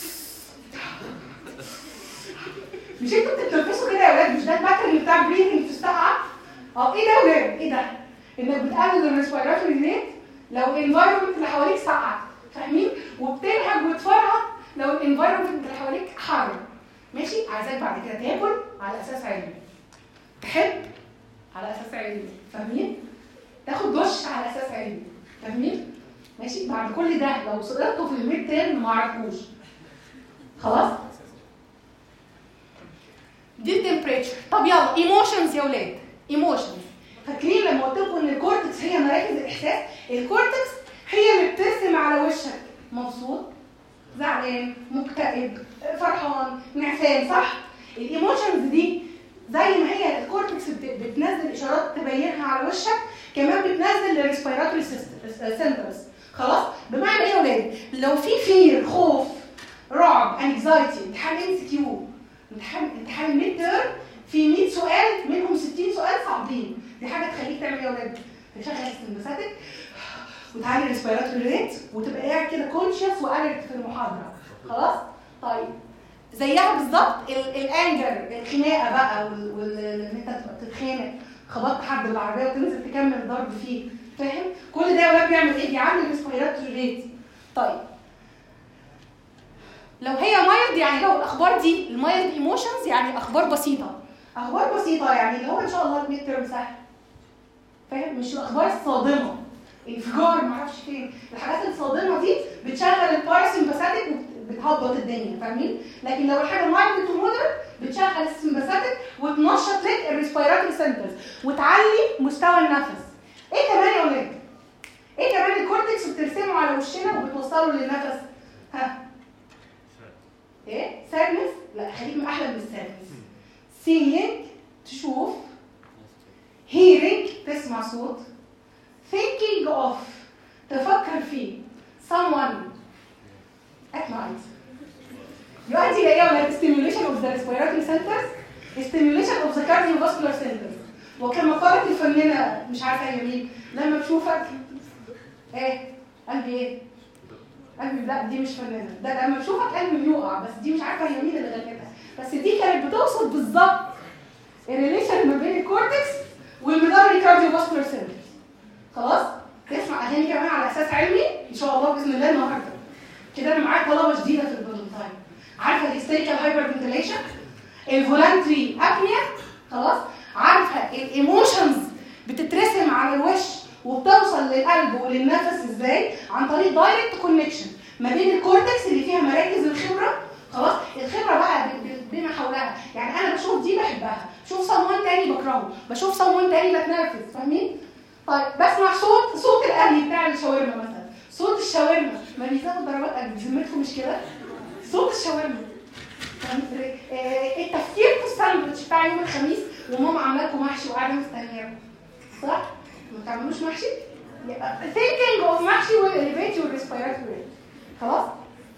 مش انتوا بتتنفسوا كده يا ولاد مش ده الباترن بتاع بريثنج في السقعه اه ايه ده يا ولاد ايه ده انك بتقلل الريسبيراتوري ريت لو الانفايرمنت اللي حواليك سقعه فاهمين وبتنهج وتفرهد لو الانفايرمنت اللي حواليك حر ماشي عايزاك بعد كده تاكل على اساس علمي تحب على اساس علمي فاهمين تاخد دش على اساس علمي فاهمين ماشي بعد كل ده لو سقطتوا في الميد تيرم ما عرفوش خلاص دي التمبريتشر طب يلا ايموشنز يا ولاد ايموشنز فاكرين لما قلت لكم ان الكورتكس هي مراكز الاحساس الكورتكس هي اللي بترسم على وشك مبسوط زعلان مكتئب فرحان نعسان صح الايموشنز دي زي ما هي الكورتكس بت- بتنزل اشارات تبينها على وشك كمان بتنزل الريسبيراتوري سنترز خلاص بمعنى ايه يا ولاد لو في فير خوف رعب انكزايتي امتحان ام سي كيو امتحان امتحان الميد تيرم في 100 سؤال منهم 60 سؤال صعبين دي حاجه تخليك تعمل ايه يا ولاد تشغل السمباثيك وتعلي الريسبيراتوري ريت وتبقى قاعد كده كونشس والرت في المحاضره خلاص طيب زيها بالظبط ال- الانجر الخناقه بقى وال- وال- ان انت تبقى تتخانق خبطت حد بالعربيه وتنزل تكمل ضرب فيه فاهم كل ده يا ولاد بيعمل ايه بيعلي الريسبيراتوري ريت طيب لو هي مايلد يعني لو الاخبار دي المايلد ايموشنز يعني اخبار بسيطه اخبار بسيطه يعني اللي هو ان شاء الله الميد تيرم سهل فاهم مش الاخبار الصادمه انفجار معرفش فين الحاجات الصادمه دي بتشغل الباراسمباثيك وبتهبط الدنيا فاهمين لكن لو الحاجه مايلد تو مودريت بتشغل السمباثيك وتنشط لك الريسبيراتوري سنترز وتعلي مستوى النفس ايه كمان يا ولاد ايه كمان الكورتكس بترسمه على وشنا وبتوصله للنفس ها ايه سادنس لا خليك من احلى من السادنس seeing تشوف hearing تسمع صوت thinking of تفكر فيه someone at night يؤدي الى ايه يا ولاد stimulation of the respiratory centers stimulation of the cardiovascular centers وكما قالت الفنانة مش عارفة هي مين لما بشوفك ايه قلبي ايه قلبي لا دي مش فنانة ده لما بشوفك قلبي بيقع بس دي مش عارفة هي مين اللي غنتها بس دي كانت بتوصف بالظبط الريليشن ما بين الكورتكس والمداري كارديوفاسكولار سنترز خلاص تسمع اغاني كمان على اساس علمي ان شاء الله باذن الله النهارده كده انا معاك طلبه جديده في الفالنتاين عارفه الهيستيريكال هايبر فنتيليشن الفولانتري ابنيا خلاص عارفه الايموشنز بتترسم على الوش وبتوصل للقلب وللنفس ازاي عن طريق دايركت كونكشن ما بين الكورتكس اللي فيها مراكز الخبره خلاص الخبره بقى ب- ب- بما حولها يعني انا بشوف دي بحبها بشوف صمون تاني بكرهه بشوف صمون تاني بتنرفز فاهمين طيب بسمع صوت صوت القلي بتاع الشاورما مثلا صوت الشاورما ما بيزود ضربات قلب بذمتكم مش كده صوت الشاورما فاهم؟ آه، التفكير في الساندوتش بتاع يوم الخميس وماما عامله لكم محشي وقاعده مستنياكم صح؟ ما بتعملوش محشي؟ يبقى thinking of محشي will elevate your respiratory rate خلاص؟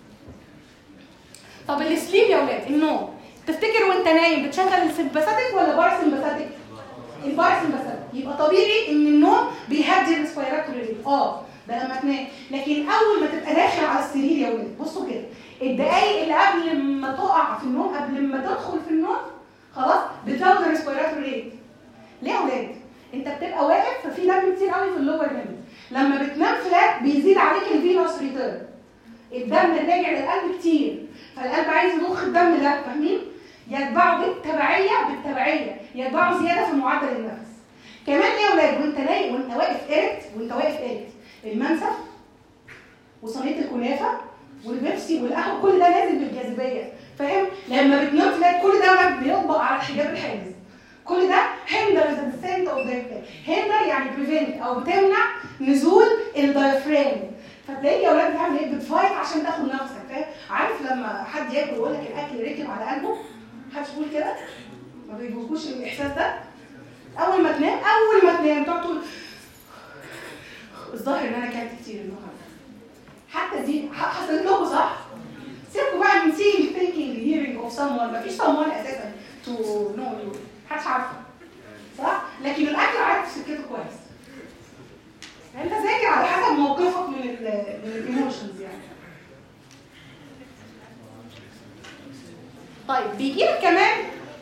طب السليب يا ولاد النوم تفتكر وانت نايم بتشغل السمباثيك ولا باراسمباثيك؟ الباراسمباثيك يبقى طبيعي ان النوم بيهدي الريسبيراتوري ريت اه ده لما تنام لكن اول ما تبقى داخل على السرير يا ولاد بصوا كده الدقايق اللي قبل ما تقع في النوم قبل ما تدخل في النوم خلاص بتزود الريسبيراتوري ريت ليه يا ولاد؟ انت بتبقى واقف ففي دم كتير قوي في اللور ليمب لما بتنام فلات بيزيد عليك الفينوس ريتيرن الدم اللي راجع للقلب كتير فالقلب عايز يضخ الدم ده فاهمين؟ يتبعه بالتبعيه بالتبعيه يتبعه زياده في معدل النفس كمان يا ولاد وانت نايم وانت واقف قرت وانت واقف قرت المنسف وصينيه الكنافه والبيبسي والقهوه كل ده نازل بالجاذبيه فاهم لما بتنام تلاقي كل ده بيطبق على الحجاب الحاجز كل ده هندر ذا descent اوف diaphragm هندر يعني بريفنت او بتمنع نزول الدايفرام فتلاقي يا اولاد بتعمل ايه بتفايت عشان تاخد نفسك فاهم عارف لما حد ياكل ويقول لك الاكل ركب على قلبه محدش بيقول كده ما بيجوكوش الاحساس ده اول ما تنام اول ما تنام تقعد تقول الظاهر ان انا اكلت كتير النهارده حتى دي ح- حصلت لكم صح؟ سيبكوا بقى من seeing thinking hearing of someone مفيش someone اساسا to know you محدش عارفه صح؟ لكن الاكل عارف سكته كويس انت ذاكر على حسب موقفك من ال من الايموشنز يعني طيب بيجي لك كمان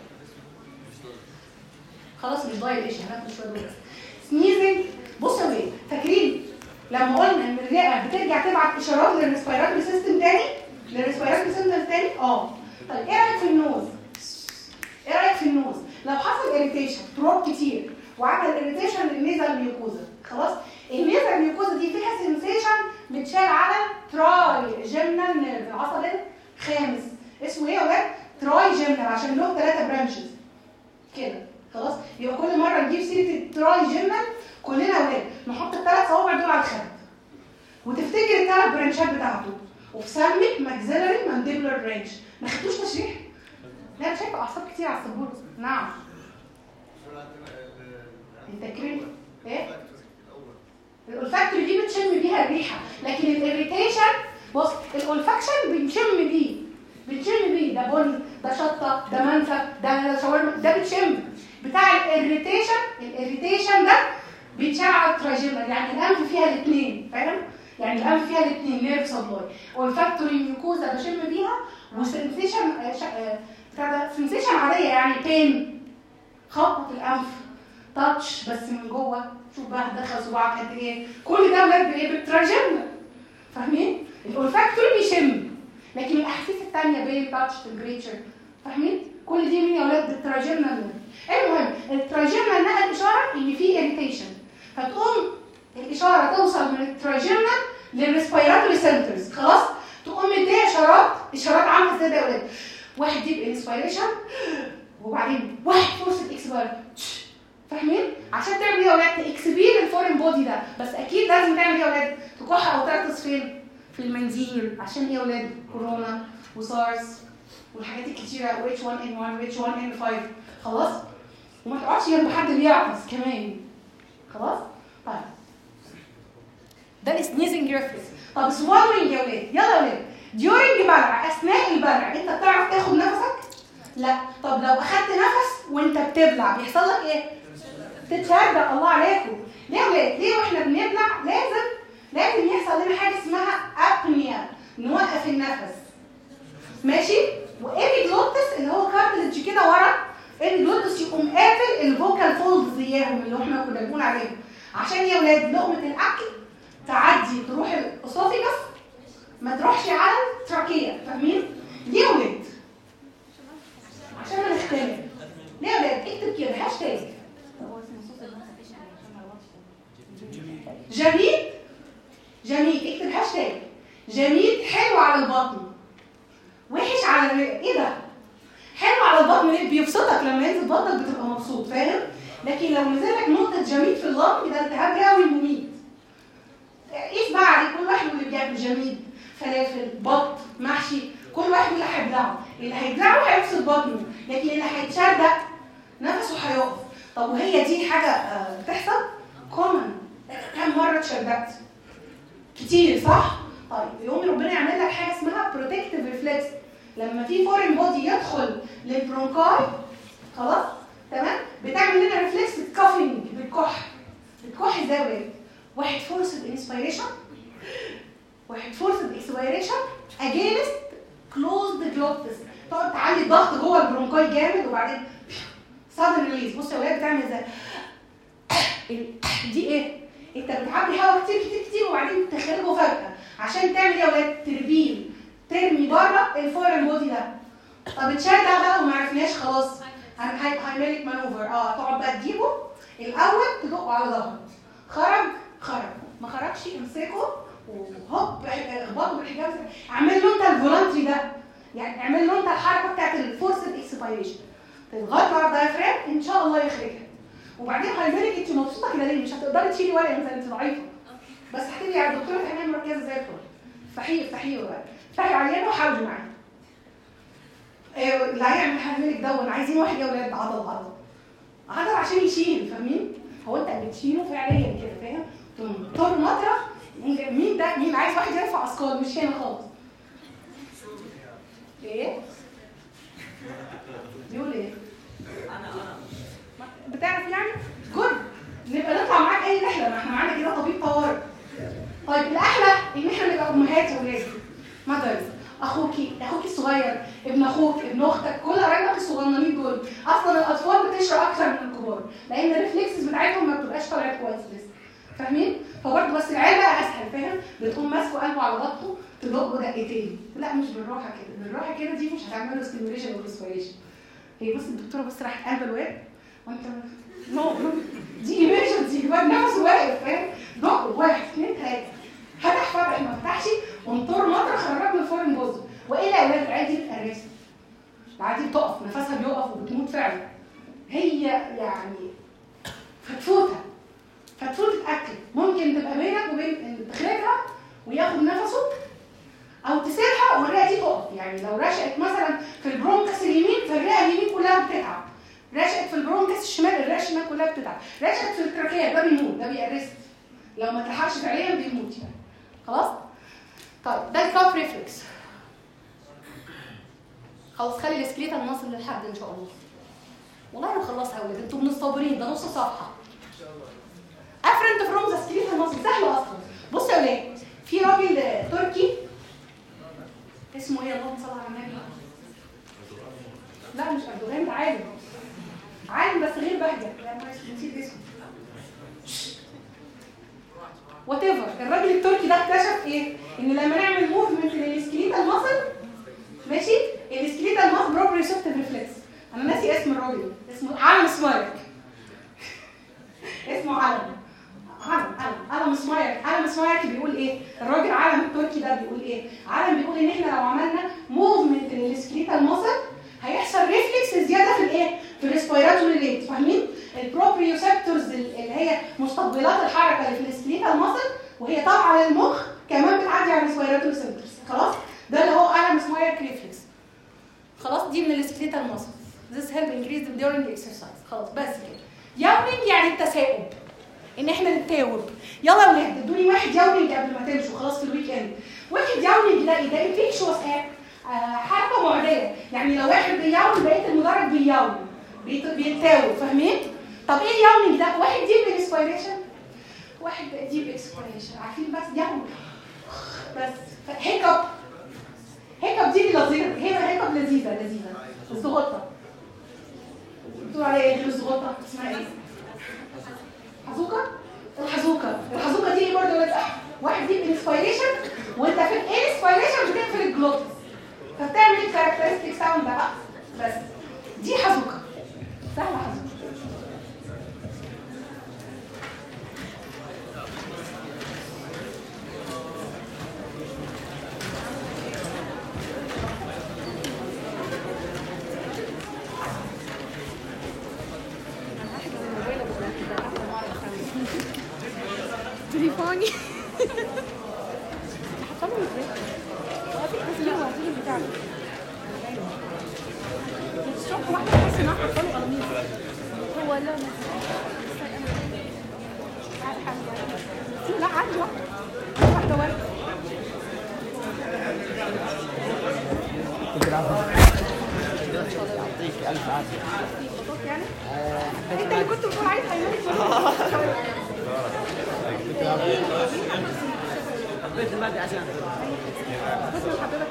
خلاص مش ضايع ايش هناخد شويه دول بس سنيزنج بصوا يا ولاد فاكرين لما قلنا ان الرئه بترجع تبعت اشارات للريسبيراتوري سيستم تاني للريسبيراتوري سيستم تاني اه طيب ايه رايك في النوز ايه رايك في النوز لو حصل اريتيشن تراب كتير وعمل اريتيشن للنيزل ميوكوزا خلاص النيزل ميوكوزا دي فيها سنسيشن بتشال على تراي جيمنال نيرف العصب الخامس اسمه ايه يا ولاد تراي جيمنال عشان له ثلاثه برانشز كده خلاص يبقى كل مره نجيب سيره التراي جيمنال كلنا اولاد نحط الثلاث صوابع دول على الخد وتفتكر الثلاث برانشات بتاعته وفي سمك ماكسيلري مانديبولار برانش ما خدتوش تشريح لا انا شايفه اعصاب كتير على السبوره نعم مسؤول عن ال- ال- التكرير. إيه؟ الاول الاولفاكتوري دي بتشم بيها الريحه لكن الاريتيشن بص الاولفاكشن بنشم بيه بنشم بيه ده بن ده شطه ده منفى ده شاورما ده بتشم بتاع الاريتيشن الاريتيشن ده بيتشال على التراجيمال يعني الانف فيها الاثنين فاهم يعني الانف فيها الاثنين نيرف سبلاي اولفاكتوري ميوكوزا بشم بيها وسنسيشن بتاع ده سنسيشن عاديه يعني بين خبط الانف تاتش بس من جوه شوف بقى دخل صباعك قد ايه كل ده ولاد بايه بالتراجمنا فاهمين الاولفاكتوري بيشم لكن الاحاسيس الثانيه بين تاتش تمبريتشر فاهمين كل دي مين يا ولاد بالتراجمنا المهم التراجمنا نقل اشاره ان في اريتيشن فتقوم الاشاره توصل من التراجمنا للريسبيراتوري سنترز خلاص تقوم مديه اشارات اشارات عامله ازاي ده يا ولاد واحد ديب انسبيريشن وبعدين واحد فرصه اكسبير فاهمين عشان تعمل ايه يا ولاد تكسبير الفورين بودي ده بس اكيد لازم تعمل ايه يا ولاد تكح او تغطس فين في المنزيل عشان ايه يا ولاد كورونا وسارس والحاجات الكتيره و H1N1 و H1N5 خلاص وما تقعدش جنب حد بيعطس كمان خلاص طيب ده السنيزنج ريفلكس طب سوالوينج يا ولاد يلا يا ولاد ديورنج بلع اثناء البلع انت بتعرف تاخد نفسك لا طب لو اخدت نفس وانت بتبلع بيحصل لك ايه تتشرب الله عليكم ليه يا ولاد ليه واحنا بنبلع لازم لازم يحصل لنا حاجه اسمها ابنيا نوقف النفس ماشي وابيجلوتس اللي هو كارتلج كده ورا ابيجلوتس يقوم قافل الفوكال فولدز اياهم اللي احنا كنا بنقول عليهم عشان يا ولاد لقمه الاكل تعدي تروح الاسوفيجس ما تروحش على التراكيه فاهمين ليه يا ولاد عشان ما نختلف ليه يا ولاد اكتب كده هاشتاج جميل جميل اكتب هاشتاج جميل حلو على البطن وحش على الرئه ايه ده حلو على البطن ليه بيبسطك لما ينزل بطنك بتبقى مبسوط فاهم لكن لو نزل لك نقطه جميل في اللنج ده التهاب رئوي مميت قيس بقى عليه كل واحد اللي بيعمل جميل فلافل بط محشي كل واحد اللي هيبلعه اللي هيبلعه هيفصل بطنه لكن اللي هيتشردق نفسه هيقف طب وهي دي حاجه آه، بتحصل كومن كم مره اتشردقت كتير صح طيب يقوم ربنا يعمل لك حاجه اسمها بروتكتيف ريفلكس لما في فورين بودي يدخل للبرونكاي خلاص تمام بتعمل لنا ريفلكس بالكافينج بالكح بتكح ازاي يا ولاد؟ واحد فورسد انسبيريشن واحد فورسد اكسبيريشن اجينست كلوزد جلوتس تقعد تعلي الضغط جوه البرونكاي جامد وبعدين سادن ريليز بص يا ولاد بتعمل ازاي ال- دي ايه انت بتعبي هواء كتير كتير كتير وبعدين تخرجه فجاه عشان تعمل ايه يا ولاد تربيل ترمي بره الفورين بودي ده طب اتشال ده بقى وما عرفناش خلاص هايميليك مانوفر اه تقعد بقى تجيبه الاول تدقه على ظهره خرج خرج ما خرجش امسكه وهوب اخبطه بالحجاب اعمل له انت الفولانتري ده يعني اعمل له انت الحركه بتاعت الفورسد اكسبيريشن تضغط على الدايفرام ان شاء الله يخرجها وبعدين هيملك انت مبسوطه كده ليه مش هتقدري تشيلي ورقه مثلا انت ضعيفه بس هتبقي على الدكتوره تحمل مركزه زي الفل افتحيه افتحيه بقى افتحي عيانه وحاولي معاه إيه، اللي هيعمل هيعملك دون عايزين واحد يا ولاد عضل عضل عضل عشان يشيل فاهمين هو انت بتشيله فعليا كده فاهم تنطر مطرح مين ده مين عايز واحد يرفع اثقال مش هنا خالص ايه بيقول ايه انا انا بتعرف يعني جود نبقى نطلع معاك اي رحله ما احنا معانا كده طبيب طوارئ طيب الاحلى ان احنا نبقى امهات واولاد ماذرز اخوكي اخوكي الصغير ابن اخوك ابن اختك كل قرايبك الصغننين دول اصلا الاطفال بتشرب اكتر من الكبار لان الريفلكسز بتاعتهم ما بتبقاش طلعت كويس لسه فاهمين فبرضه بس العيال بقى اسهل فاهم بتقوم ماسكه قلبه على بطنه تدقه دقتين لا مش بالراحه كده بالراحه كده دي مش هتعمل له ستيميوليشن او ريسبيريشن هي بص الدكتوره بس راحت قلب الواد وانت نو دي ايمرجنسي الواد نفسه واقف فاهم دق واحد اثنين ثلاثه فتح فتح ما فتحش وانطر مطرح خرج من الفورن بوز والى اولاد العادي الرسم العادي بتقف نفسها بيقف وبتموت فعلا هي يعني فتفوته فتفوتة اكل ممكن تبقى بينك وبين إن تخرجها وياخد نفسه او تسيبها والرئه دي تقف يعني لو رشقت مثلا في البرونكس اليمين فالرئه اليمين كلها بتتعب رشقت في البرونكس الشمال الرئه الشمال كلها بتتعب رشقت في التراكيه ده بيموت ده بيأرست لو ما اتلحقش فعليا بيموت يعني خلاص طيب ده الكاف ريفلكس خلاص خلي السكليتا نوصل للحد ان شاء الله والله هنخلصها يا ولاد انتوا من الصابرين ده نص صفحه افرنت فروم ذا سكليتا نوصل سهله اصلا بصوا يا ولاد في راجل آه، تركي اسمه ايه اللهم صل على النبي لا مش اردوغان ده عالم عالم بس غير بهجه لا ما نسيت اسمه وات ايفر الراجل التركي ده اكتشف ايه؟ ان لما نعمل موفمنت للسكليتال ماسل ماشي السكليتال ماسل بروبريسبتيف ريفلكس انا ناسي اسم الراجل اسمه علم سمايرك اسمه علم علم علم علم سمايرك علم سمايرك بيقول ايه؟ الراجل علم التركي ده بيقول ايه؟ علم بيقول ان احنا لو عملنا موفمنت للسكليتال ماسل هيحصل ريفلكس زياده في الايه؟ في الريسبيراتوري ريت فاهمين؟ البروبريوسبتورز اللي هي مستقبلات الحركه اللي في السكليتال ماسل وهي طالعه للمخ كمان بتعدي على الريسبيراتوري سنترز خلاص؟ ده اللي هو علم سمايرك ريفلكس خلاص دي من السكليتال ماسل This help increase the during exercise خلاص بس كده يورنج يعني التثاؤب ان احنا نتاوب يلا يا ولاد ادوني واحد يورنج قبل ما تمشوا خلاص في الويك اند واحد يورنج ده ايه ده انفكشوس حركه معديه يعني لو واحد بيورن بقيه المدرج بيورن بيت- بيتاوب فاهمين طب ايه اليورنج ده واحد ديب انسبيريشن واحد ديب اكسبيريشن عارفين بس يورن بس هيكب هيكب دي لذيذه هي هيكب لذيذه لذيذه الزغطه بتقول عليها ايه غير الزغطه اسمها ايه حزوكه الحزوكه الحزوكه دي برضه ولاد واحد دي انسبيريشن وانت في الانسبيريشن بتقفل الجلوتس فبتعمل الكاركترستيك ساوند ده بقى بس دي حزوكه سهله حزوكه تليفوني حطهم ازاي؟ بس لا وهاتولي البتاع ده. الصبح واحدة تحس انها حاطه له قلميط هو لا لا لا عادي واحدة واحدة ورد يعطيك الف عافيه يعني انت اللي كنت بتقول عايز هيموت حبيت الماده عشان بص حضرتك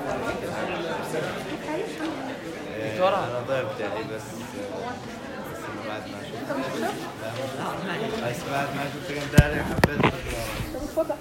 دكتورة انا ضيفت يعني بس بس إنه بعد ما شفت انت مش كده؟ بس بعد ما شفت امبارح حبيت الدكتورة. طب اتفضل